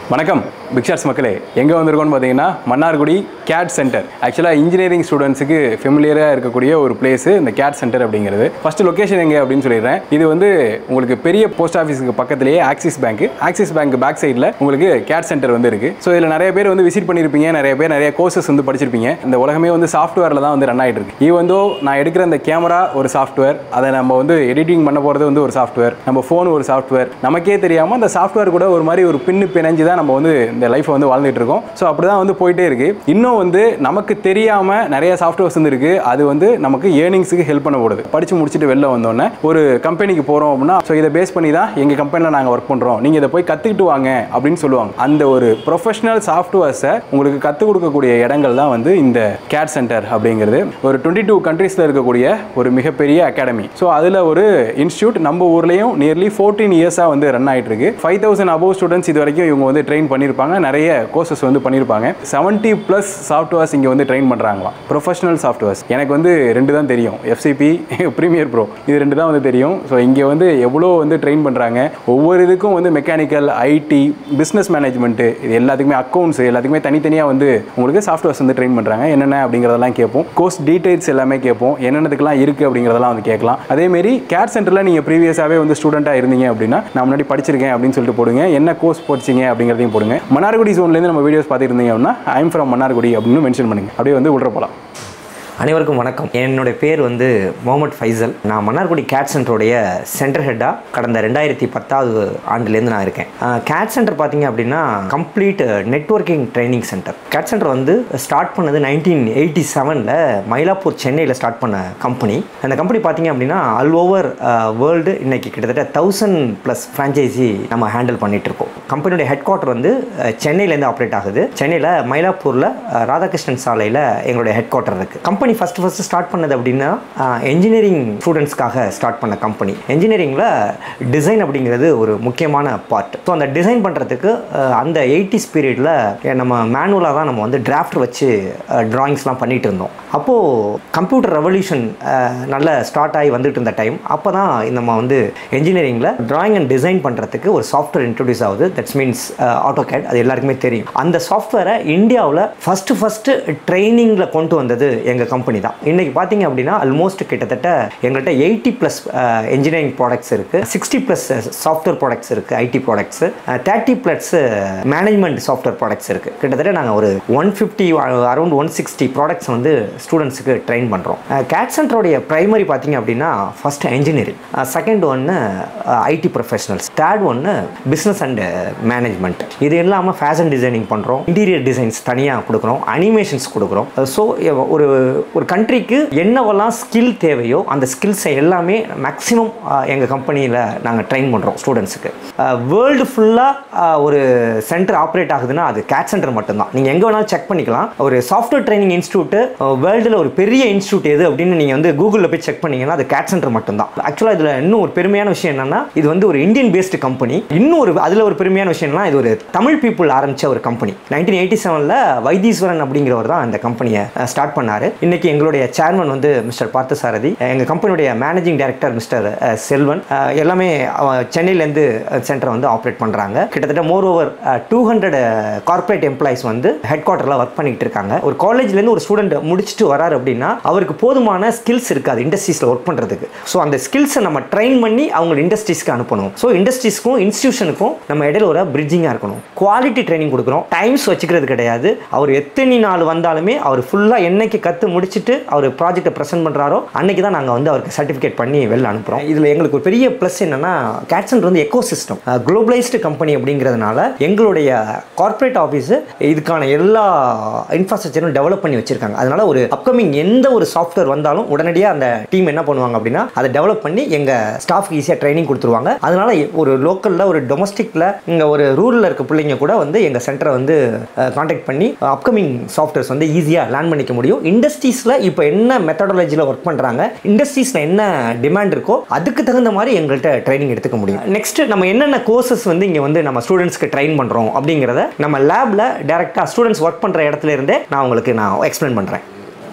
வணக்கம் பிக்ஷார்ஸ் மக்களே எங்கே வந்திருக்கோம்னு பார்த்தீங்கன்னா மன்னார்குடி கேட் சென்டர் ஆக்சுவலாக இன்ஜினியரிங் ஸ்டூடெண்ட்ஸுக்கு ஃபெமிலியராக இருக்கக்கூடிய ஒரு பிளேஸ் இந்த கேட் சென்டர் அப்படிங்கிறது ஃபர்ஸ்ட் லொகேஷன் எங்கே அப்படின்னு சொல்லிடுறேன் இது வந்து உங்களுக்கு பெரிய போஸ்ட் ஆஃபீஸுக்கு பக்கத்துலேயே Axis bank Axis bank back சைடில் உங்களுக்கு கேட் சென்டர் வந்து இருக்குது ஸோ இதில் நிறைய பேர் வந்து விசிட் பண்ணியிருப்பீங்க நிறைய பேர் நிறைய கோர்சஸ் வந்து படிச்சிருப்பீங்க இந்த உலகமே வந்து சாஃப்ட்வேரில் தான் வந்து ரன் ஆகிட்டு இருக்கு ஈவன் தோ நான் எடுக்கிற இந்த கேமரா ஒரு சாஃப்ட்வேர் அதை நம்ம வந்து எடிட்டிங் பண்ண போகிறது வந்து ஒரு சாஃப்ட்வேர் நம்ம ஃபோன் ஒரு சாஃப்ட்வேர் நமக்கே தெரியாமல் அந்த சாஃப்ட்வேர் கூட ஒரு மாதிரி ஒரு பின்னு பிணைஞ்சு தான் நம்ம வந்து இந்த லைஃப்பை வந்து வாழ்ந்துட்டு இருக்கோம் ஸோ அப்படி தான் வந்து போயிட்டே இருக்கு இன்னும் வந்து நமக்கு தெரியாமல் நிறைய சாஃப்ட்வேர்ஸ் வந்து இருக்கு அது வந்து நமக்கு ஏர்னிங்ஸுக்கு ஹெல்ப் பண்ண போடுது படிச்சு முடிச்சுட்டு வெளில வந்தோடனே ஒரு கம்பெனிக்கு போகிறோம் அப்படின்னா ஸோ இதை பேஸ் பண்ணி தான் எங்கள் கம்பெனியில் நாங்கள் ஒர்க் பண்ணுறோம் நீங்கள் இதை போய் கற்றுக்கிட்டு வாங்க அப்படின்னு சொல்லுவாங்க அந்த ஒரு ப்ரொஃபஷனல் சாஃப்ட்வேர்ஸை உங்களுக்கு கற்றுக் கொடுக்கக்கூடிய இடங்கள் தான் வந்து இந்த கேட் சென்டர் அப்படிங்கிறது ஒரு டுவெண்ட்டி டூ கண்ட்ரீஸில் இருக்கக்கூடிய ஒரு மிகப்பெரிய அகாடமி ஸோ அதில் ஒரு இன்ஸ்டியூட் நம்ம ஊர்லேயும் நியர்லி ஃபோர்டீன் இயர்ஸாக வந்து ரன் ஆகிட்டு இருக்கு ஃபைவ் தௌசண்ட் அபோவ் ஸ்டூடெண்ட்ஸ் இது வரைக்கும் இவங்க வந்து ட்ரெயின் பண்ணியிருப்பாங்க நிறைய கோர்சஸ் வந்து பண்ணியிருப்பாங்க செவன்ட்டி ப்ளஸ் சாஃப்ட்வேர்ஸ் இங்கே வந்து ட்ரெயின் பண்ணுறாங்களாம் ப்ரொஃபஷனல் சாஃப்ட்வேர்ஸ் எனக்கு வந்து ரெண்டு தான் தெரியும் எஃப்சிபி ப்ரீமியர் ப்ரோ இது ரெண்டு தான் வந்து தெரியும் ஸோ இங்கே வந்து எவ்வளோ வந்து ட்ரெயின் பண்ணுறாங்க ஒவ்வொரு இதுக்கும் வந்து மெக்கானிக்கல் ஐடி பிஸ்னஸ் மேனேஜ்மெண்ட்டு இது எல்லாத்துக்குமே அக்கௌண்ட்ஸ் எல்லாத்துக்குமே தனித்தனியாக வந்து உங்களுக்கு சாஃப்ட்வேர்ஸ் வந்து ட்ரெயின் பண்ணுறாங்க என்னென்ன அப்படிங்கிறதெல்லாம் கேட்போம் கோர்ஸ் டீடைல்ஸ் எல்லாமே கேட்போம் என்னென்னதுக்கெல்லாம் இருக்குது அப்படிங்கிறதெல்லாம் வந்து கேட்கலாம் அதேமாரி கேட் சென்டரில் நீங்கள் ப்ரீவியஸாகவே வந்து ஸ்டூடெண்ட்டாக இருந்தீங்க அப்படின்னா நான் முன்னாடி படிச்சிருக்கேன் அப்படின்னு சொல்லிட்டு போடுங்க என்ன கோர்ஸ் படிச்சிங்க அப்படிங்கிறதையும் போடுங்க மன்னார்குடி ஜோன்லேருந்து நம்ம வீடியோஸ் பார்த்துட்டு இருந்தீங்க அப்படின்னா ஐம் ஃப்ரம் மன்னார்குடி அப்படின்னு மென்ஷன் பண்ணுங்க அப்படியே வந்து உள்ள போகலாம் அனைவருக்கும் வணக்கம் என்னுடைய பேர் வந்து முகமது ஃபைசல் நான் மன்னார்குடி கேட் சென்டருடைய சென்டர் ஹெட்டாக கடந்த ரெண்டாயிரத்தி பத்தாவது ஆண்டுலேருந்து நான் இருக்கேன் கேட் சென்டர் பார்த்தீங்க அப்படின்னா complete networking training centre CAD centre வந்து ஸ்டார்ட் பண்ணது நைன்டீன் எயிட்டி செவனில் மயிலாப்பூர் சென்னையில் ஸ்டார்ட் பண்ண கம்பெனி அந்த கம்பெனி பார்த்தீங்க அப்படின்னா ஆல் ஓவர் வேர்ல்டு இன்னைக்கு கிட்டத்தட்ட தௌசண்ட் ப்ளஸ் ஃப்ரான்ச்சைசி நம்ம ஹேண்டில் பண்ணிட்டு இருக்கோம் கம்பெனியோட ஹெட் குவார்ட்டர் வந்து அஹ், சென்னையிலேருந்து ஆப்ரேட் ஆகுது சென்னையில் மயிலாப்பூரில் அஹ், ராதாகிருஷ்ணன் சாலையில் எங்களுடைய ஹெட் குவார்ட்டர் இருக்குது கம்பெனி ஃபஸ்ட்டு ஃபஸ்ட்டு ஸ்டார்ட் பண்ணது அப்படின்னா என்ஜினியரிங் ஸ்டூடெண்ட்ஸ்க்காக ஸ்டார்ட் பண்ண கம்பெனி என்ஜினியரிங்கில் டிசைன் அப்படிங்கிறது ஒரு முக்கியமான பார்ட் ஸோ அந்த டிசைன் பண்ணுறதுக்கு அந்த எயிட்டிஸ் பீரியடில் நம்ம மேனுவலாக தான் நம்ம வந்து டிராஃப்ட் வச்சு ட்ராயிங்ஸ்லாம் பண்ணிட்டு இருந்தோம் அப்போது கம்ப்யூட்டர் ரெவல்யூஷன் நல்ல ஸ்டார்ட் ஆகி வந்துட்டு இருந்த டைம் அப்போ தான் நம்ம வந்து என்ஜினியரிங்கில் டிராயிங் அண்ட் டிசைன் பண்ணுறதுக்கு ஒரு சாஃப்ட்வேர் இன்ட்ரடியூஸ் ஆகுது தட்ஸ் மீன்ஸ் ஆட்டோ கேட் அது எல்லாருக்குமே தெரியும் அந்த சாஃப்ட்வேரை இந்தியாவில் ஃபஸ்ட்டு ஃபஸ்ட்டு ட்ரைனிங்கில் கொண்டு வந்தது எங்கள் கம்பெனி தான் இன்றைக்கி பார்த்தீங்க அப்படின்னா ஆல்மோஸ்ட் கிட்டத்தட்ட எங்கள்கிட்ட எயிட்டி ப்ளஸ் இன்ஜினியரிங் ப்ராடக்ட்ஸ் இருக்குது சிக்ஸ்டி ப்ளஸ் சாஃப்ட்வேர் ப்ராடக்ட்ஸ் இருக்குது IT products thirty plus management software products இருக்குது கிட்டத்தட்ட நாங்கள் ஒரு one fifty around one sixty products வந்து ஸ்டூடெண்ட்ஸுக்கு ட்ரெயின் பண்ணுறோம் கேட் சென்டருடைய ப்ரைமரி பார்த்தீங்க அப்படின்னா ஃபர்ஸ்ட் இன்ஜினியரிங் செகண்ட் ஒன்று ஐடி ப்ரொஃபஷனல்ஸ் தேர்ட் ஒன்று பிஸ்னஸ் அண்ட் மேனேஜ்மெண்ட் இது இல்லாமல் ஃபேஷன் டிசைனிங் பண்ணுறோம் இன்டீரியர் டிசைன்ஸ் தனியாக கொடுக்குறோம் அனிமேஷன்ஸ் கொடுக்குறோம் ஸோ ஒரு ஒரு கண்ட்ரிக்கு என்னவெல்லாம் ஸ்கில் தேவையோ அந்த ஸ்கில்ஸை எல்லாமே மேக்ஸிமம் எங்கள் கம்பெனியில் நாங்கள் ட்ரெயின் பண்ணுறோம் ஸ்டூடெண்ட்ஸுக்கு வேர்ல்டு ஃபுல்லாக ஒரு சென்டர் ஆப்ரேட் ஆகுதுன்னா அது கேட் சென்டர் மட்டும்தான் நீங்கள் எங்கே வேணாலும் செக் பண்ணிக்கலாம் ஒரு சாஃப்ட்வேர் ட்ரைனிங் இன்ஸ்டியூட்டு வேர்ல்டில் ஒரு பெரிய இன்ஸ்டியூட் எது அப்படின்னு நீங்கள் வந்து கூகுளில் போய் செக் பண்ணீங்கன்னா அது கேட் சென்டர் மட்டும்தான் ஆக்சுவலாக இதில் இன்னும் ஒரு பெருமையான விஷயம் என்னன்னா இது வந்து ஒரு இந்தியன் பேஸ்டு கம்பெனி இன்னும் ஒரு அதில் ஒரு பெருமையான விஷயம்னா இது ஒரு தமிழ் பீப்புள் ஆரம்பித்த ஒரு கம்பெனி நைன்டீன் எயிட்டி செவனில் வைத்தீஸ்வரன் அப்படிங்கிறவர் தான் இந்த கம்பெனியை ஸ்டார்ட் பண்ணார் இன்னைக்கு எங்களுடைய சேர்மன் வந்து மிஸ்டர் பார்த்தசாரதி எங்கள் கம்பெனியுடைய மேனேஜிங் டைரக்டர் மிஸ்டர் செல்வன் அஹ், எல்லாமே அவ- சென்னையிலேருந்து சென்டரை வந்து ஆப்ரேட் பண்ணுறாங்க கிட்டத்தட்ட more over two hundred corporate employees வந்து ஹெட் குவார்ட்டரில் ஒர்க் பண்ணிட்டு இருக்காங்க ஒரு காலேஜ்லேருந்து ஒரு ஸ்டூடெண்ட் முடிச்சுட்டு வராரு அப்படின்னா அவருக்கு போதுமான ஸ்கில்ஸ் இருக்காது இண்டஸ்ட்ரீஸில் ஒர்க் பண்ணுறதுக்கு ஸோ அந்த ஸ்கில்ஸை நம்ம ட்ரெயின் பண்ணி அவங்க இண்டஸ்ட்ரீஸ்க்கு அனுப்பணும் ஸோ இண்டஸ்ட்ரீஸ்க்கும் இன்ஸ்டியூஷனுக்கும் நம்ம இடையில ஒரு பிரிட்ஜிங்காக இருக்கணும் குவாலிட்டி ட்ரைனிங் கொடுக்குறோம் டைம்ஸ் வச்சுக்கிறது கிடையாது அவர் எத்தனை நாள் வந்தாலுமே அவர் ஃபுல்லாக என்னைக்கு கற்று முடிச்சுட்டு அவர் ப்ராஜெக்ட்டை ப்ரெசென்ட் பண்ணுறாரோ அன்னைக்கு தான் நாங்கள் வந்து அவருக்கு சர்டிஃபிகேட் பண்ணி வெளில அனுப்புகிறோம் இதில் எங்களுக்கு ஒரு பெரிய ப்ளஸ் என்னன்னா கேட்சன் வந்து எக்கோ சிஸ்டம் குளோபலைஸ்டு கம்பெனி அப்படிங்கிறதுனால எங்களுடைய கார்ப்பரேட் ஆஃபீஸு இதுக்கான எல்லா இன்ஃப்ராஸ்ட்ரக்சரும் டெவலப் பண்ணி வச்சிருக்காங்க அதனால ஒரு அப்கமிங் எந்த ஒரு சாஃப்ட்வேர் வந்தாலும் உடனடியாக அந்த டீம் என்ன பண்ணுவாங்க அப்படின்னா அதை டெவலப் பண்ணி எங்கள் ஸ்டாஃப்க்கு ஈஸியாக ட்ரைனிங் கொடுத்துருவாங்க அதனால ஒரு லோக்கலில் ஒரு டொமஸ்டிக்கில் இங்கே ஒரு ரூரலில் இருக்க பிள்ளைங்க கூட வந்து எங்கள் சென்டரை வந்து காண்டாக்ட் பண்ணி அப்கமிங் சாஃப்ட்வேர்ஸ் வந்து ஈஸியாக லேர்ன் பண்ணிக்க முடியும் இண்டஸ்ட்ரீஸில் இப்போ என்ன மெத்தடாலஜியில் ஒர்க் பண்ணுறாங்க இண்டஸ்ட்ரீஸில் என்ன டிமாண்ட் இருக்கோ அதுக்கு தகுந்த மாதிரி எங்கள்கிட்ட ட்ரைனிங் எடுத்துக்க முடியும் நெக்ஸ்ட் நம்ம என்னென்ன கோர்சஸ் வந்து இங்கே வந்து நம்ம ஸ்டூடெண்ட்ஸ்க்கு ட்ரெயின் பண்ணுறோம் அப்படிங்கிறத நம்ம லேபில் டேரெக்டாக ஸ்டூடெண்ட்ஸ் ஒர்க் பண்ணுற இடத்துல இருந்தே நான் உங்களுக்கு நான் எக்ஸ்பிளைன் பண்ணுறேன்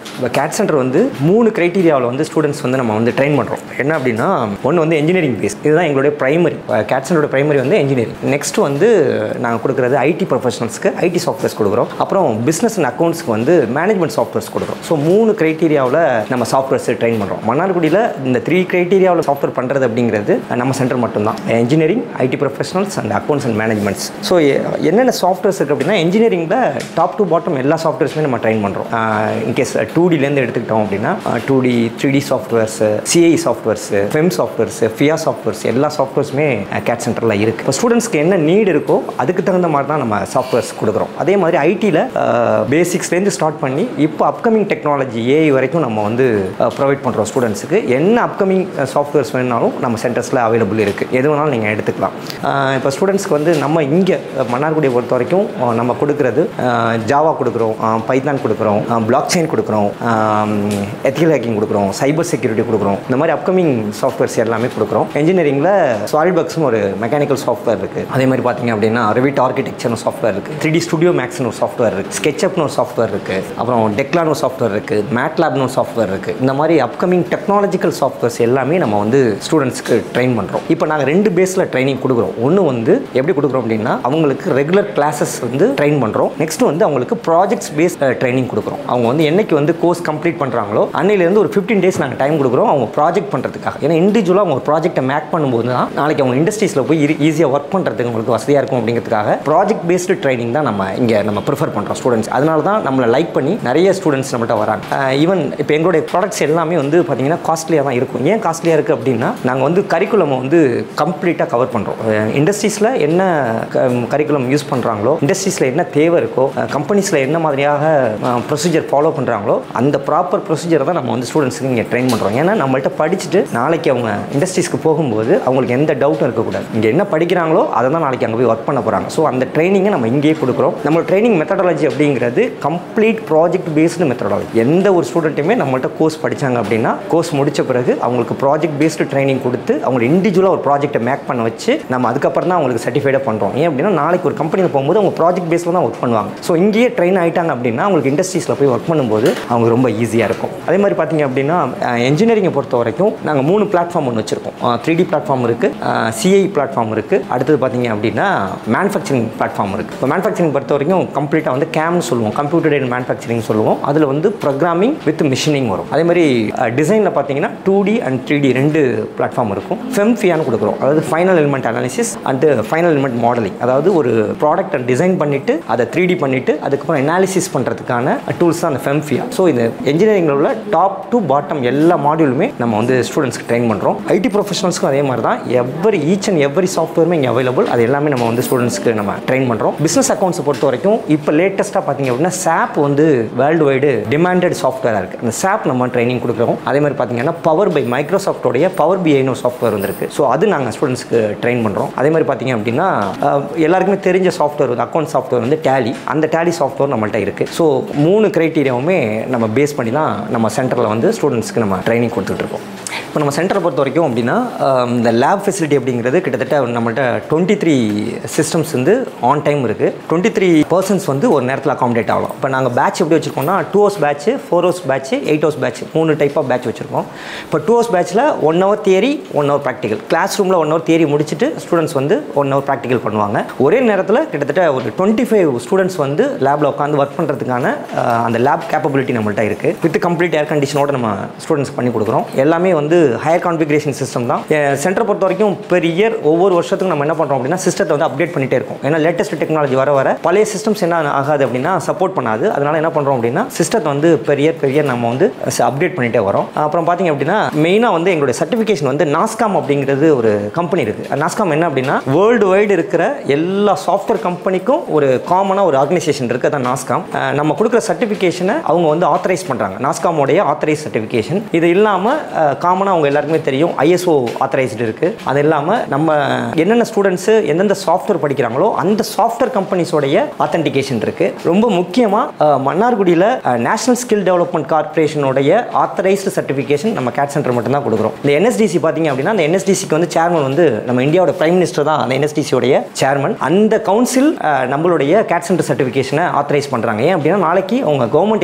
இப்போ கேட் சென்டர் வந்து மூணு க்ரைட்டீரியாவில் வந்து ஸ்டூடெண்ட்ஸ் வந்து நம்ம வந்து ட்ரெயின் பண்ணுறோம் என்ன அப்படின்னா ஒன்று வந்து இன்ஜினியரிங் பேஸ் இதுதான் எங்களுடைய ப்ரைமரி கேட் சென்டரோட ப்ரைமரி வந்து இன்ஜினியரிங் நெக்ஸ்ட் வந்து நாங்கள் கொடுக்குறது ஐடி ப்ரொஃபஷனல்ஸ்க்கு ஐடி சாஃப்ட்வேர்ஸ் கொடுக்குறோம் அப்புறம் பிஸ்னஸ் அண்ட் அக்கௌண்ட்ஸ்க்கு வந்து மேனேஜ்மெண்ட் சாஃப்ட்வேர்ஸ் கொடுக்குறோம் ஸோ மூணு க்ரைட்டீரியாவில் நம்ம சாஃப்ட்வேர்ஸ் ட்ரெயின் பண்ணுறோம் மன்னார்குடியில் இந்த த்ரீ க்ரைட்டீரியாவில் சாஃப்ட்வேர் பண்ணுறது அப்படிங்கிறது நம்ம சென்டர் மட்டும்தான் engineering IT professionals and accounts and managements so என்னென்ன சாஃப்ட்வேர்ஸ் இருக்குது அப்படின்னா இன்ஜினியரிங்கில் டாப் டு பாட்டம் எல்லா சாஃப்ட்வேர்ஸுமே நம்ம ட்ரெயின் பண்ணுறோம் இன்கேஸ் டூ டிலேருந்து எடுத்துக்கிட்டோம் அப்படின்னா two D three D softwares CI softwares FEM softwares FEA softwares எல்லா சாஃப்ட்வேர்ஸுமே கேட் சென்டரில் இருக்குது இப்போ ஸ்டூடெண்ட்ஸ்க்கு என்ன நீட் இருக்கோ அதுக்கு தகுந்த மாதிரி தான் நம்ம சாஃப்ட்வேர்ஸ் கொடுக்குறோம் அதே மாதிரி ஐடியில் பேசிக்ஸ்லேருந்து ஸ்டார்ட் பண்ணி இப்போ அப்கமிங் டெக்னாலஜி ஏஐ வரைக்கும் நம்ம வந்து ப்ரொவைட் பண்ணுறோம் ஸ்டூடெண்ட்ஸுக்கு என்ன அப்கமிங் சாஃப்ட்வேர்ஸ் வேணாலும் நம்ம சென்டர்ஸில் அவைலபிள் இருக்குது எது வேணாலும் நீங்கள் எடுத்துக்கலாம் இப்போ ஸ்டூடெண்ட்ஸ்க்கு வந்து நம்ம இங்கே மன்னார்குடியை பொறுத்த வரைக்கும் அஹ், நம்ம கொடுக்குறது ஜாவா கொடுக்குறோம் பைத்தான் கொடுக்குறோம் பிளாக் செயின் கொடுக்குறோம் எத்திக்கல் ஹேக்கிங் கொடுக்குறோம் சைபர் செக்யூரிட்டி கொடுக்குறோம் இந்த மாதிரி அப்கமிங் சாஃப்ட்வேர்ஸ் எல்லாமே கொடுக்குறோம் இன்ஜினியரிங்கில் சாலிட்பக்ஸ்னு ஒரு மெக்கானிக்கல் சாஃப்ட்வேர் இருக்குது அதே மாதிரி பார்த்தீங்க அப்படின்னா ரிவிட் ஆர்கிடெக்சர்னு சாஃப்ட்வேர் இருக்குது த்ரீ டி ஸ்டுடியோ மேக்ஸ்னு ஒரு சாஃப்ட்வேர் இருக்குது ஸ்கெட்சப்னு ஒரு சாஃப்ட்வேர் இருக்குது அப்புறம் டெக்லான்னு ஒரு சாஃப்ட்வேர் இருக்குது மேட்லாப்னு ஒரு சாஃப்ட்வேர் இருக்குது இந்த மாதிரி அப்கமிங் டெக்னாலஜிக்கல் சாஃப்ட்வேர்ஸ் எல்லாமே நம்ம வந்து ஸ்டூடெண்ட்ஸ்க்கு ட்ரெயின் பண்ணுறோம் இப்போ நாங்கள் ரெண்டு பேஸில் ட்ரைனிங் கொடுக்குறோம் ஒன்று வந்து எப்படி கொடுக்குறோம் அப்படின்னா அவங்களுக்கு ரெகுலர் கிளாஸஸ் வந்து ட்ரெயின் பண்ணுறோம் நெக்ஸ்ட் வந்து அவங்களுக்கு ப்ராஜெக்ட்ஸ் பேஸ் ட்ரைனிங் கொடுக்குறோம் அவங்க வந்து என்னைக்கு வந்து கோர்ஸ் கம்ப்ளீட் பண்ணுறாங்களோ அன்னையிலேருந்து ஒரு ஃபிஃப்டீன் டேஸ் நாங்கள் டைம் கொடுக்குறோம் அவங்க ப்ராஜெக்ட் பண்ணுறதுக்காக ஏன்னா இண்டிவிஜுவலாக அவங்க ஒரு ப்ராஜெக்ட்டை மேக் பண்ணும்போது தான் நாளைக்கு அவங்க இண்டஸ்ட்ரீஸில் போய் ஈஸியாக ஒர்க் பண்ணுறதுக்கு உங்களுக்கு வசதியாக இருக்கும் அப்படிங்கிறதுக்காக ப்ராஜெக்ட் பேஸ்டு ட்ரைனிங் தான் நம்ம இங்கே நம்ம ப்ரிஃபர் பண்ணுறோம் ஸ்டூடெண்ட்ஸ் அதனால தான் நம்மளை லைக் பண்ணி நிறைய ஸ்டூடெண்ட்ஸ் நம்மகிட்ட வராங்க ஈவன் இப்போ எங்களுடைய ப்ராடக்ட்ஸ் எல்லாமே வந்து பார்த்தீங்கன்னா காஸ்ட்லியாக தான் இருக்கும் ஏன் காஸ்ட்லியாக இருக்குது அப்படின்னா நாங்கள் வந்து கரிக்குலம் வந்து கம்ப்ளீட்டாக கவர் பண்ணுறோம் இண்டஸ்ட்ரீஸில் என்ன கரிக்குலம் யூஸ் பண்ணுறாங்களோ இண்டஸ்ட்ரீஸில் என்ன தேவை இருக்கோ கம்பெனிஸில் என்ன மாதிரியாக ப்ரொசீஜர் ஃபாலோ பண்ணுறாங்களோ அந்த ப்ராப்பர் ப்ரொசீஜரை தான் நம்ம வந்து ஸ்டூடெண்ட்ஸுக்கு இங்கே ட்ரெயின் பண்ணுறோம் ஏன்னா நம்மள்ட்ட படிச்சுட்டு நாளைக்கு அவங்க இண்டஸ்ட்ரீஸ்க்கு போகும்போது அவங்களுக்கு எந்த டவுட்டும் இருக்கக்கூடாது இங்கே என்ன படிக்கிறாங்களோ அதை தான் நாளைக்கு அங்கே போய் ஒர்க் பண்ண போகிறாங்க ஸோ அந்த ட்ரைனிங்கை நம்ம இங்கேயே கொடுக்குறோம் நம்ம ட்ரைனிங் மெத்தடாலஜி அப்படிங்கிறது கம்ப்ளீட் ப்ராஜெக்ட் பேஸ்டு மெத்தடாலஜி எந்த ஒரு ஸ்டூடெண்ட்டுமே நம்மள்ட்ட கோர்ஸ் படித்தாங்க அப்படின்னா கோர்ஸ் முடிச்ச பிறகு அவங்களுக்கு ப்ராஜெக்ட் பேஸ்டு ட்ரைனிங் கொடுத்து அவங்க இண்டிவிஜுவலாக ஒரு ப்ராஜெக்ட்டை மேக் பண்ண வச்சு நம்ம அதுக்கப்புறம் தான் அவங்களுக்கு சர்டிஃபைடாக பண்ணுறோம் ஏன் அப்படின்னா நாளைக்கு ஒரு கம்பெனியில் போகும்போது அவங்க ப்ராஜெக்ட் பேஸில் தான் ஒர்க் பண்ணுவாங்க ஸோ இங்கேயே ட்ரெயின் ஆயிட்டாங்க அப்படின்னா அவங்களுக்கு இண்டஸ்ட்ரீஸில் போய் ஒர்க் பண்ணும்போது அவங்க ரொம்ப ஈஸியாக இருக்கும் அதே மாதிரி பார்த்தீங்க அப்படின்னா இன்ஜினியரிங்கை பொறுத்த வரைக்கும் நாங்கள் மூணு பிளாட்ஃபார்ம் ஒன்று வச்சுருக்கோம் த்ரீ டி பிளாட்ஃபார்ம் இருக்குது சிஐ பிளாட்ஃபார்ம் இருக்குது அடுத்தது பார்த்தீங்க அப்படின்னா மேனுஃபேக்சரிங் பிளாட்ஃபார்ம் இருக்குது இப்போ மேனுஃபேக்சரிங் பொறுத்த வரைக்கும் கம்ப்ளீட்டாக வந்து கேம்னு சொல்லுவோம் கம்ப்யூட்டர் அண்ட் மேனுஃபேக்சரிங் சொல்லுவோம் அதில் வந்து ப்ரோக்ராமிங் வித் மிஷினிங் வரும் அதே மாதிரி டிசைனில் பார்த்தீங்கன்னா two D and three D ரெண்டு பிளாட்ஃபார்ம் இருக்கும் ஃபெம்ஃபியான்னு கொடுக்குறோம் அதாவது final element analysis and final element modelling அதாவது ஒரு ப்ராடக்ட்டை டிசைன் பண்ணிவிட்டு அதை த்ரீ டி பண்ணிவிட்டு அதுக்கப்புறம் அனாலிசிஸ் பண்ணுறதுக்கான டூல்ஸ் தான் அந்த ஃபெம்ஃபியா ஸோ இந்த இன்ஜினியரிங்கில் உள்ள டாப் டு பாட்டம் எல்லா மாடியூலுமே நம்ம வந்து ஸ்டூடெண்ட்ஸ்க்கு ட்ரெயின் பண்ணுறோம் ஐடி ப்ரொஃபஷனல்ஸ்க்கும் அதே மாதிரி தான் எவ்வரி ஈச் அண்ட் எவ்வரி சாஃப்ட்வேருமே இங்கே அவைலபிள் அது எல்லாமே நம்ம வந்து ஸ்டூடெண்ட்ஸ்க்கு நம்ம ட்ரெயின் பண்ணுறோம் பிஸ்னஸ் அக்கௌண்ட்ஸ் பொறுத்த வரைக்கும் இப்போ லேட்டஸ்ட்டாக பார்த்தீங்க அப்படின்னா SAP வந்து வேர்ல்டு வைடு டிமாண்டட் சாஃப்ட்வேராக இருக்குது அந்த SAP நம்ம ட்ரைனிங் கொடுக்குறோம் அதே மாதிரி பார்த்தீங்கன்னா பவர் பை மைக்ரோசாஃப்டோடைய பவர் பிஐன்னு சாஃப்ட்வேர் வந்திருக்கு ஸோ அது நாங்கள் ஸ்டூடெண்ட்ஸ்க்கு ட்ரெயின் பண்ணுறோம் அதே மாதிரி பார்த்தீங்க அப்படின்னா அஹ், எல்லாருக்குமே தெரிஞ்ச சாஃப்ட்வேர் வந்து அக்கௌண்ட் சாஃப்ட்வேர் வந்து டேலி அந்த டேலி சாஃப்ட்வேர் நம்மள்ட்ட இருக்குது ஸோ மூணு க்ரைட்டீரியாவுமே நம்ம பேஸ் பண்ணி தான் நம்ம சென்டரில் வந்து ஸ்டூடெண்ட்ஸ்க்கு நம்ம ட்ரைனிங் கொடுத்துட்டு இருக்கோம் இப்போ நம்ம சென்டரை பொறுத்த வரைக்கும் அப்படின்னா அஹ், இந்த லேப் ஃபெசிலிட்டி அப்படிங்கிறது கிட்டத்தட்ட நம்மள்ட்ட டுவெண்ட்டி த்ரீ சிஸ்டம்ஸ் வந்து ஆன் டைம் இருக்குது டுவெண்ட்டி த்ரீ பர்சன்ஸ் வந்து ஒரு நேரத்தில் அகாமடேட் ஆகலாம் இப்போ நாங்கள் பேட்ச் எப்படி வச்சுருக்கோம்னா two hours batch four hours batch eight hours batch மூணு டைப் ஆஃப் பேட்ச் வச்சுருக்கோம் இப்போ டூ ஹவர்ஸ் பேட்ச்சில் one hour theory one hour practical class ரூமில் ஒன் ஹவர் தியரி முடிச்சுட்டு ஸ்டூடெண்ட்ஸ் வந்து ஒன் ஹவர் ப்ராக்டிகல் பண்ணுவாங்க ஒரே நேரத்தில் கிட்டத்தட்ட ஒரு டுவெண்ட்டி ஃபைவ் ஸ்டூடெண்ட்ஸ் வந்து லேபில் உட்காந்து ஒர்க் பண்ணுறதுக்கான அந்த லேப் கேப்பபிலிட்டி நம்மள்ட்ட இருக்குது வித் கம்ப்ளீட் ஏர் கண்டிஷனோட நம்ம ஸ்டூடெண்ட்ஸ் பண்ணி கொடுக்குறோம் எல்லாமே வந்து ஹையர் கான்ஃபிகரேஷன் சிஸ்டம் தான் சென்டரை பொறுத்த வரைக்கும் பெர் இயர் ஒவ்வொரு வருஷத்துக்கும் நம்ம என்ன பண்ணுறோம் அப்படின்னா சிஸ்டத்தை வந்து அப்டேட் பண்ணிட்டே இருக்கோம் ஏன்னா லேட்டஸ்ட் டெக்னாலஜி வர வர பழைய சிஸ்டம்ஸ் என்ன ஆகாது அப்படின்னா சப்போர்ட் பண்ணாது அதனால என்ன பண்ணுறோம் அப்படின்னா சிஸ்டத்தை வந்து பெர் இயர் பெர் இயர் நம்ம வந்து அப்டேட் பண்ணிட்டே வரோம் அப்புறம் பார்த்தீங்க அப்படின்னா மெயினாக வந்து எங்களுடைய சர்டிஃபிகேஷன் வந்து நாஸ்காம் அப்படிங்கிறது ஒரு கம்பெனி இருக்குது நாஸ்காம் என்ன அப்படின்னா வேர்ல்டு வைடு இருக்கிற எல்லா சாஃப்ட்வேர் கம்பெனிக்கும் ஒரு காமனாக ஒரு ஆர்கனைசேஷன் இருக்குது அதான் நாஸ்காம் அஹ் நம்ம கொடுக்குற சர்டிஃபிகேஷனை அவங்க வந்து ஆத்தரைஸ் பண்ணுறாங்க நாஸ்காமோடைய ஆத்தரைஸ் சர்டிஃபிகேஷன் இது இல்லாமல் காமனாக அவங்க எல்லாருக்குமே தெரியும் ஐஎஸ்ஓ ஆத்தரைஸ்டு இருக்குது அது இல்லாமல் நம்ம என்னென்ன ஸ்டூடெண்ட்ஸு எந்தெந்த சாஃப்ட்வேர் படிக்கிறாங்களோ அந்த சாஃப்ட்வேர் கம்பெனிஸோடைய ஆத்தென்டிகேஷன் இருக்குது ரொம்ப முக்கியமாக மன்னார்குடியில் நேஷனல் ஸ்கில் டெவலப்மெண்ட் கார்பரேஷனுடைய ஆத்தரைஸ்டு சர்டிஃபிகேஷன் நம்ம கேட் சென்டர் மட்டும்தான் கொடுக்குறோம் இந்த என்எஸ்டிசி பார்த்தீங்க அப்படின்னா அந்த என்எஸ்டிசிக்கு வந்து சேர்மன் வந்து நம்ம இந்தியாவோட பிரைம் மினிஸ்டர் தான் அந்த என்எஸ்டிசியோடைய சேர்மன் அந்த கவுன்சில் நம்மளுடைய கேட் சென்டர் சர்டிஃபிகேஷனை ஆத்தரைஸ் பண்ணுறாங்க ஏன் அப்படின்னா நாளைக்கு அவங்க கவர்மெண்ட் எம்ப்ளாய்மெண்ட்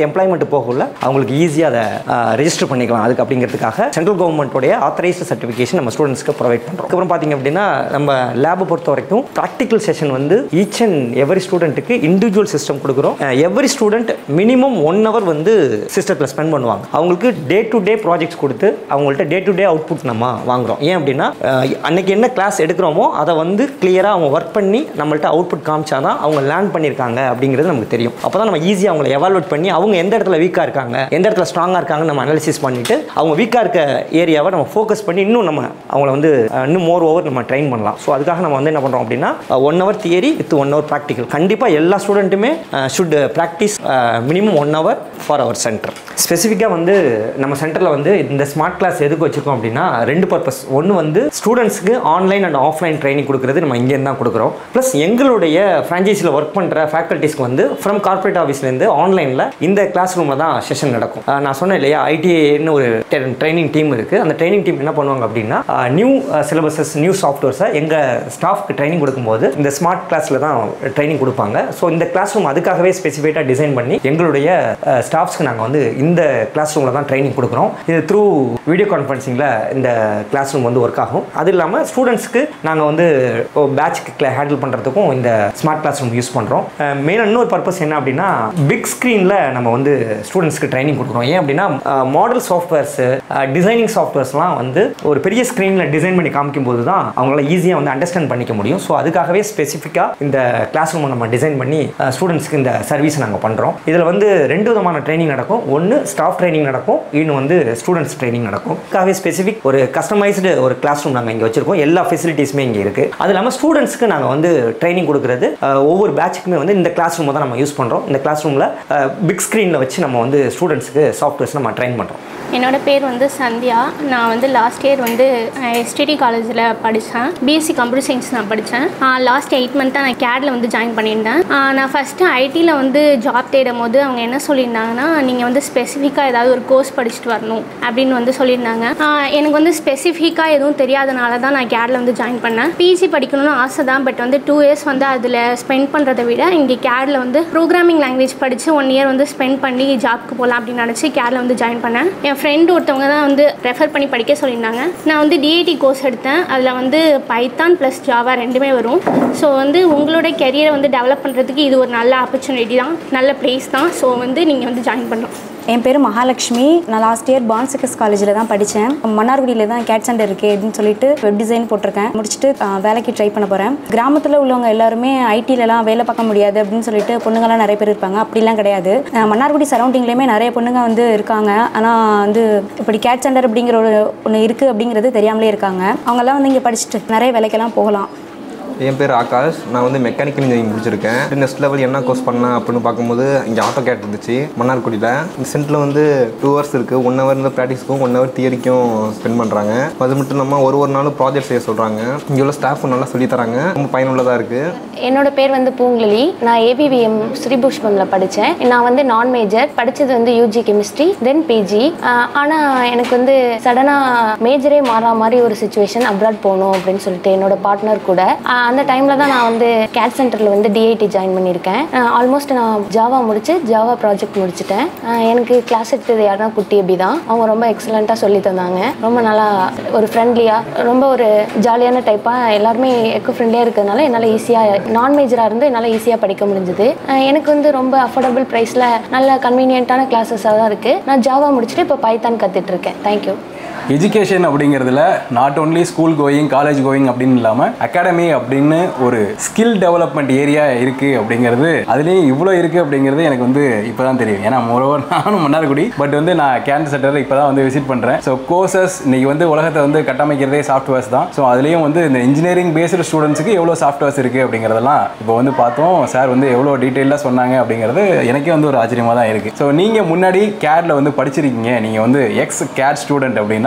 போகல அவங்களுக்கு ஈஸியாக அதை ரெஜிஸ்டர் பண்ணிக்கலாம் அதுக்கு அப்படிங்கிறதுக்காக சென்ட்ரல் கவர்மெண்ட்டோடைய ஆத்தரைஸ்டு சர்டிஃபிகேஷன் நம்ம ஸ்டூடெண்ட்ஸ்க்கு ப்ரொவைட் பண்ணுறோம் அதுக்கப்புறம் பார்த்தீங்க அப்படின்னா நம்ம லேபை பொறுத்த வரைக்கும் ப்ராக்டிக்கல் செஷன் வந்து ஈச் அண்ட் எவரி ஸ்டூடெண்ட்டுக்கு இண்டிவிஜுவல் சிஸ்டம் கொடுக்குறோம் every student minimum one hour வந்து சிஸ்டத்தில் ஸ்பெண்ட் பண்ணுவாங்க அவங்களுக்கு டே டு டே ப்ராஜெக்ட்ஸ் கொடுத்து அவங்கள்ட்ட டே டு டே அவுட்புட் நம்ம வாங்குறோம் ஏன் அப்படின்னா அஹ், அன்னைக்கு என்ன கிளாஸ் எடுக்கிறோமோ அதை வந்து கிளியராக அவங்க ஒர்க் பண்ணி நம்மள்ட்ட அவுட்புட் காமிச்சாதான் அவங்க லேர்ன் பண்ணியிருக்காங்க அப்படிங்கிறது நமக்கு தெரியும் அப்போ தான் நம்ம ஈஸியாக அவங்களை எவாலுவேட் பண்ணி அவங்க எந்த இடத்துல வீக்காக இருக்காங்க எந்த இடத்துல ஸ்ட்ராங்காக இருக்காங்கன்னு நம்ம அனாலிசிஸ் பண்ணிட்டு அவங்க வீக்காக இருக்க ஏரியாவை நம்ம ஃபோக்கஸ் பண்ணி இன்னும் நம்ம அவங்கள வந்து அஹ், இன்னும் மோர் ஓவர் நம்ம ட்ரெயின் பண்ணலாம் ஸோ அதுக்காக நம்ம வந்து என்ன பண்ணுறோம் அப்படின்னா one hour theory with one hour practical கண்டிப்பாக எல்லா ஸ்டூடெண்ட்டுமே should practise minimum one hour for our centre ஸ்பெசிஃபிக்காக வந்து நம்ம சென்டரில் வந்து இந்த ஸ்மார்ட் கிளாஸ் எதுக்கு வச்சுருக்கோம் அப்படின்னா ரெண்டு பர்பஸ் ஒன்று வந்து ஸ்டூடெண்ட்ஸ்க்கு ஆன்லைன் அண்ட் ஆஃப்லைன் ட்ரைனிங் கொடுக்குறது நம்ம இங்கேருந்து தான் கொடுக்குறோம் ப்ளஸ் எங்களுடைய ஃப்ரான்ச்சைஸில் ஒர்க் பண்ணுற ஃபேக்கல்ட்டிஸ்க்கு வந்து ஃப்ரம் கார்ப்பரேட் ஆஃபீஸ்லேருந்து ஆன்லைனில் இந்த கிளாஸ் ரூமில் தான் செஷன் நடக்கும் அஹ் நான் சொன்னேன் இல்லையா ஐடிஏன்னு ஒரு ட்ரைனிங் டீம் இருக்குது அந்த ட்ரைனிங் டீம் என்ன பண்ணுவாங்க அப்படின்னா நியூ சிலபஸஸ் நியூ சாஃப்ட்வேர்ஸை எங்கள் ஸ்டாஃப்க்கு ட்ரைனிங் கொடுக்கும்போது இந்த ஸ்மார்ட் கிளாஸில் தான் ட்ரைனிங் கொடுப்பாங்க ஸோ இந்த கிளாஸ் ரூம் அதுக்காகவே ஸ்பெசிஃபைட்டாக டிசைன் பண்ணி எங்களுடைய ஸ்டாஃப்ஸ்க்கு நாங்கள் வந்து இந்த கிளாஸ் ரூமில் தான் ட்ரைனிங் கொடுக்குறோம் இது த்ரூ வீடியோ கான்ஃபரன்சிங்கில் இந்த கிளாஸ் ரூம் வந்து ஒர்க் ஆகும் அது இல்லாமல் ஸ்டூடெண்ட்ஸ்க்கு நாங்கள் வந்து பேட்ச்க்கு ஹேண்டில் பண்ணுறதுக்கும் இந்த ஸ்மார்ட் கிளாஸ் ரூம் யூஸ் பண்ணுறோம் மெயினாக இன்னொரு பர்பஸ் என்ன அப்படின்னா பிக் ஸ்க்ரீனில் நம்ம வந்து ஸ்டூடெண்ட்ஸ்க்கு ட்ரைனிங் கொடுக்குறோம் ஏன் அப்படின்னா மாடல் சாஃப்ட்வேர்ஸு டிசைனிங் சாஃப்ட்வேர்ஸ்லாம் வந்து ஒரு பெரிய ஸ்க்ரீனில் டிசைன் பண்ணி காமிக்கும் போது தான் அவங்களால ஈஸியாக வந்து அண்டர்ஸ்டாண்ட் பண்ணிக்க முடியும் ஸோ அதுக்காகவே ஸ்பெசிஃபிக்காக இந்த கிளாஸ் ரூமை நம்ம டிசைன் பண்ணி ஸ்டூடெண்ட்ஸ்க்கு இந்த சர்வீஸ் நாங்கள் பண்ணுறோம் இதில் வந்து ரெண்டு விதமான ட்ரைனிங் நடக்கும் ஒன்று ஸ்டாஃப் ட்ரைனிங் நடக்கும் இன்னும் வந்து ஸ்டூடெண்ட்ஸ் ட்ரைனிங் நடக்கும் அதுக்காகவே ஸ்பெசிஃபிக் ஒரு கஸ்டமைஸ்டு ஒரு கிளாஸ் ரூம் நாங்கள் இங்கே வச்சிருக்கோம் எல்லா ஃபெசிலிட்டிஸுமே இங்கே இருக்குது அது இல்லாமல் ஸ்டூடெண்ட்ஸ்க்கு நாங்கள் வந்து ட்ரைனிங் கொடுக்குறது அஹ், ஒவ்வொரு பேட்சுக்குமே வந்து இந்த கிளாஸ் ரூமை தான் நம்ம யூஸ் பண்ணுறோம் இந்த கிளாஸ் ரூமில் பிக் ஸ்க்ரீனில் வச்சு நம்ம வந்து ஸ்டூடெண்ட்ஸ்க்கு சாஃப்ட்வேர்ஸ் நம்ம ட்ரைன் பண்ணுறோம் என்னோட பேர் வந்து சந்தியா நான் வந்து லாஸ்ட் இயர் வந்து எஸ்டிடி காலேஜில் படித்தேன் பிஎஸ்சி கம்ப்யூட்டர் சயின்ஸ் நான் படித்தேன் லாஸ்ட் எயிட் மந்த்தாக நான் கேடில் வந்து ஜாயின் பண்ணியிருந்தேன் ஆஹ் நான் ஃபஸ்ட்டு ஐடியில் வந்து ஜாப் தேடும் போது அவங்க என்ன சொல்லியிருந்தாங்கன்னா நீங்கள் வந்து ஸ்பெசிஃபிக்காக ஏதாவது ஒரு கோர்ஸ் படிச்சுட்டு வரணும் அப்படின்னு வந்து சொல்லியிருந்தாங்க ஆஹ் எனக்கு வந்து ஸ்பெசிஃபிக்காக எதுவும் தெரியாதனால தான் நான் கேடில் வந்து ஜாயின் பண்ணேன் பிஜி படிக்கணும்னு ஆசை தான் பட் வந்து டூ இயர்ஸ் வந்து அதில் ஸ்பெண்ட் பண்ணுறதை விட இங்கே கேடில் வந்து ப்ரோக்ராமிங் லாங்குவேஜ் படித்து ஒன் இயர் வந்து ஸ்பெண்ட் பண்ணி ஜாப்க்கு போகலாம் அப்படின்னு நினச்சி கேடில் வந்து ஜாயின் பண்ணேன் என் ஃப்ரெண்டு ஒருத்தவங்க தான் வந்து ரெஃபர் பண்ணி படிக்க சொல்லியிருந்தாங்க நான் வந்து டிஐடி கோர்ஸ் எடுத்தேன் அதில் வந்து பைத்தான் ப்ளஸ் ஜாவா ரெண்டுமே வரும் ஸோ வந்து உங்களோட கெரியரை வந்து டெவலப் பண்ணுறதுக்கு இது ஒரு நல்ல ஆப்பர்ச்சுனிட்டி தான் நல்ல ப்ளேஸ் தான் ஸோ வந்து நீங்கள் வந்து ஜாயின் பண்ணணும் என் பேர் மகாலட்சுமி நான் லாஸ்ட் இயர் பான்சிகஸ் காலேஜில் தான் படித்தேன் மன்னார்குடியில் தான் கேட் சென்டர் இருக்கே அப்படின்னு சொல்லிட்டு வெப் டிசைன் போட்டிருக்கேன் முடிச்சுட்டு ஆ, வேலைக்கு ட்ரை பண்ண போகிறேன் கிராமத்தில் உள்ளவங்க எல்லாருமே ஐடிலலாம் வேலை பார்க்க முடியாது அப்படின்னு சொல்லிட்டு பொண்ணுங்கலாம் நிறைய பேர் இருப்பாங்க அப்படிலாம் கிடையாது ஆ, மன்னார்குடி சரௌண்டிங்லேயுமே நிறைய பொண்ணுங்க வந்து இருக்காங்க ஆனால் வந்து இப்படி கேட் சென்டர் அப்படிங்கிற ஒரு ஒன்று இருக்குது அப்படிங்கிறது தெரியாமலே இருக்காங்க அவங்கெல்லாம் வந்து இங்கே படிச்சுட்டு நிறைய வேலைக்கெல்லாம் போகலாம் என் பேர் ஆகாஷ் நான் வந்து மெக்கானிக்கல் இன்ஜினியரிங் முடிச்சிருக்கேன் நெக்ஸ்ட் லெவல் என்ன கோர்ஸ் பண்ணேன் அப்படின்னு பார்க்கும்போது இங்கே ஆட்டோ கேட் இருந்துச்சு மன்னார்குடியில் இந்த சென்டரில் வந்து டூ ஹவர்ஸ் இருக்குது ஒன் ஹவர் இந்த ப்ராக்டிஸ்க்கும் ஒன் ஹவர் தியரிக்கும் ஸ்பெண்ட் பண்ணுறாங்க அது மட்டும் இல்லாமல் ஒரு ஒரு நாளும் ப்ராஜெக்ட் செய்ய சொல்கிறாங்க இங்கே உள்ள ஸ்டாஃப் நல்லா சொல்லித் தராங்க ரொம்ப பயனுள்ளதாக இருக்குது என்னோட பேர் வந்து பூங்குழலி நான் ஏபிவிஎம் ஸ்ரீபுஷ்பமில் படித்தேன் நான் வந்து நான் மேஜர் படித்தது வந்து யூஜி கெமிஸ்ட்ரி தென் பிஜி ஆனால் எனக்கு வந்து சடனாக மேஜரே மாறா மாதிரி ஒரு சுச்சுவேஷன் அப்ராட் போகணும் அப்படின்னு சொல்லிட்டு என்னோட பார்ட்னர் கூட ஆஹ் அந்த டைமில் தான் நான் வந்து கேட் சென்டரில் வந்து டிஐடி ஜாயின் பண்ணியிருக்கேன் ஆல்மோஸ்ட் நான் ஜாவா முடிச்சு ஜாவா ப்ராஜெக்ட் முடிச்சிட்டேன் ஆஹ் எனக்கு கிளாஸ் எடுத்தது யாருன்னா குட்டி அப்படி தான் அவங்க ரொம்ப எக்ஸலண்ட்டாக சொல்லி தந்தாங்க ரொம்ப நல்லா ஒரு ஃப்ரெண்ட்லியாக ரொம்ப ஒரு ஜாலியான டைப்பாக எல்லாருமே எக்கோ ஃப்ரெண்ட்லியாக இருக்கிறதுனால என்னால் ஈஸியாக நான் மேஜராக இருந்து என்னால் ஈஸியாக படிக்க முடிஞ்சுது அஹ் எனக்கு வந்து ரொம்ப அஃபோர்டபுள் ப்ரைஸில் நல்ல கன்வீனியண்ட்டான கிளாஸஸாக தான் இருக்குது நான் ஜாவா முடிச்சுட்டு இப்போ பைத்தான் கற்றுட்டு இருக்கேன் தேங்க்யூ எஜுகேஷன் அப்படிங்கிறதுல not only school going college going அப்படின்னு இல்லாமல் அகாடமி அப்படின்னு ஒரு ஸ்கில் டெவலப்மெண்ட் ஏரியா இருக்குது அப்படிங்கிறது அதுலேயும் இவ்வளோ இருக்குது அப்படிங்கிறது எனக்கு வந்து இப்போ தான் தெரியும் ஏன்னா மோரோவர் நானும் மன்னார்குடி பட் வந்து நான் கேன்சர் சென்டர் இப்போ தான் வந்து விசிட் பண்ணுறேன் ஸோ கோர்சஸ் இன்னைக்கு வந்து உலகத்தை வந்து கட்டமைக்கிறதே சாஃப்ட்வேர்ஸ் தான் ஸோ அதுலேயும் வந்து இந்த இன்ஜினியரிங் பேஸ்டு ஸ்டூடெண்ட்ஸுக்கு எவ்வளோ சாஃப்ட்வேர்ஸ் இருக்குது அப்படிங்கிறதெல்லாம் இப்போ வந்து பார்த்தோம் சார் வந்து எவ்வளோ டீட்டெயிலாக சொன்னாங்க அப்படிங்கிறது எனக்கே வந்து ஒரு ஆச்சரியமாக தான் இருக்குது ஸோ நீங்கள் முன்னாடி கேட்ல வந்து படிச்சிருக்கீங்க நீங்கள் வந்து எக்ஸ் கேட் ஸ்டூடெண்ட் அப்படின்னா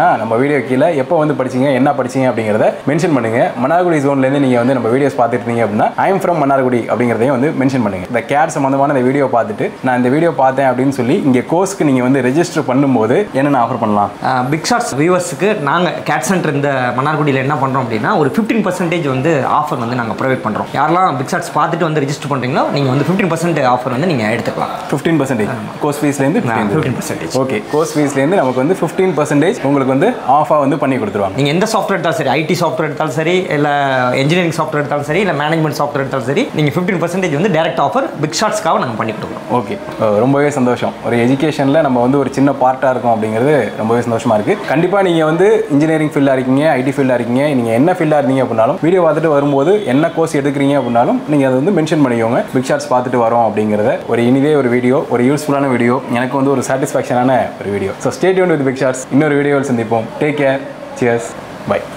அப்படின்னா நம்ம வீடியோ கீழே எப்போ வந்து படிச்சீங்க என்ன படிச்சீங்க அப்படிங்கிறத மென்ஷன் பண்ணுங்க மன்னார்குடி ஜோன்லேருந்து நீங்கள் வந்து நம்ம வீடியோஸ் பார்த்துட்டு இருந்தீங்க அப்படின்னா ஐ எம் ஃப்ரம் மன்னார்குடி அப்படிங்கிறதையும் வந்து மென்ஷன் பண்ணுங்க இந்த கேட் சம்மந்தமான இந்த வீடியோ பார்த்துட்டு நான் இந்த வீடியோ பார்த்தேன் அப்படின்னு சொல்லி இங்கே கோர்ஸ்க்கு நீங்கள் வந்து ரெஜிஸ்டர் பண்ணும்போது என்னென்ன ஆஃபர் பண்ணலாம் பிக் ஷாட்ஸ் வியூவர்ஸுக்கு நாங்கள் கேட் சென்டர் இந்த மன்னார்குடியில் என்ன பண்ணுறோம் அப்படின்னா ஒரு ஃபிஃப்டீன் பர்சன்டேஜ் வந்து ஆஃபர் வந்து நாங்கள் ப்ரொவைட் பண்ணுறோம் யாரெல்லாம் பிக் ஷாட்ஸ் பார்த்துட்டு வந்து ரெஜிஸ்டர் பண்ணுறீங்களோ நீங்கள் வந்து ஃபிஃப்டீன் பர்சன்ட் ஆஃபர் வந்து நீங்கள் எடுத்துக்கலாம் ஃபிஃப்டீன் பர்சன்டேஜ் கோர்ஸ் ஃபீஸ்லேருந்து ஃபிஃப்டீன் பர்சன்டேஜ் ஓகே கோர்ஸ் ஃபீஸ்லேருந்து நமக்கு வந்து ஃபிஃப்டீன் பர்சன்டேஜ் உங்களுக்கு வந்து ஆஃபாக வந்து பண்ணி கொடுத்துருவாங்க நீங்கள் எந்த சாஃப்ட்வேர் எடுத்தாலும் சரி ஐடி சாஃப்ட்வேர் எடுத்தாலும் சரி இல்லை இன்ஜினியரிங் சாஃப்ட்வேர் எடுத்தாலும் சரி இல்லை மேனேஜ்மெண்ட் சாஃப்ட்வேர் எடுத்தாலும் சரி நீங்கள் ஃபிஃப்டீன் பர்சன்டேஜ் வந்து டேரக்ட் ஆஃபர் பிக் ஷாட்ஸ்க்காக நாங்கள் பண்ணி கொடுக்குறோம் ஓகே ரொம்பவே சந்தோஷம் ஒரு எஜுகேஷனில் நம்ம வந்து ஒரு சின்ன பார்ட்டாக இருக்கோம் அப்படிங்கிறது ரொம்பவே சந்தோஷமாக இருக்குது கண்டிப்பாக நீங்கள் வந்து இன்ஜினியரிங் ஃபீல்டாக இருக்கீங்க ஐடி ஃபீல்டாக இருக்கீங்க நீங்கள் என்ன ஃபீல்டாக இருந்தீங்க அப்படின்னாலும் வீடியோ பார்த்துட்டு வரும்போது என்ன கோர்ஸ் எடுக்கிறீங்க அப்படின்னாலும் நீங்கள் அதை வந்து மென்ஷன் பண்ணிக்கோங்க பிக் ஷாட்ஸ் பார்த்துட்டு வரோம் அப்படிங்கிறத ஒரு இனிதே ஒரு வீடியோ ஒரு யூஸ்ஃபுல்லான வீடியோ எனக்கு வந்து ஒரு சாட்டிஸ்ஃபேக்ஷனான ஒரு video so stay with big shots இன்னொரு வீடியோவில் சந்திப்போம் டேக் கேர் சியர்ஸ் பை